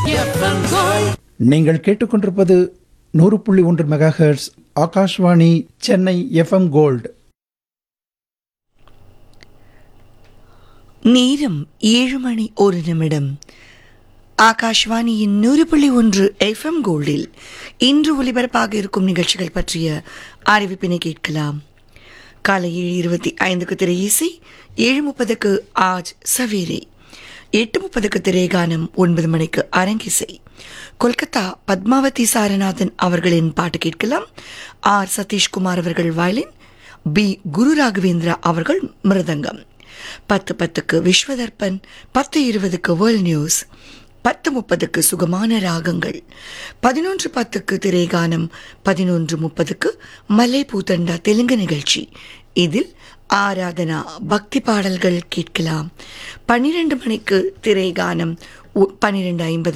நீங்கள் கேட்டுக்கொண்டிருப்பது நூறு புள்ளி ஒன்று megahertz Akashvani Chennai FM gold நேரம் ஏழு மணி ஒரு நிமிடம் ஆகாஷ்வாணியின் நூறு புள்ளி ஒன்று எஃப்எம் கோல்டில் இன்று ஒலிபரப்பாக இருக்கும் நிகழ்ச்சிகள் பற்றிய அறிவிப்பினை கேட்கலாம் காலை ஏழு இருபத்தி ஐந்துக்கு திரை இசை ஏழு முப்பதுக்கு ஆஜ் சவேரே எட்டு முப்பதுக்கு திரைகானம் ஒன்பது மணிக்கு அரங்கிசை கொல்கத்தா பத்மாவதி சாரநாதன் அவர்களின் பாட்டு கேட்கலாம் ஆர் சதீஷ்குமார் அவர்கள் வயலின் பி குரு ராகவேந்திரா அவர்கள் மிருதங்கம் பத்து பத்துக்கு விஸ்வதர்பன் பத்து இருபதுக்கு வேர்ல்ட் நியூஸ் பத்து முப்பதுக்கு சுகமான ராகங்கள் பதினொன்று பத்துக்கு திரைகானம் பதினொன்று முப்பதுக்கு மல்லை பூத்தண்டா தெலுங்கு நிகழ்ச்சி இதில் ஆராதனா பக்தி பாடல்கள் கேட்கலாம் பன்னிரண்டு மணிக்கு திரைகானம் பன்னிரெண்டு ஐம்பது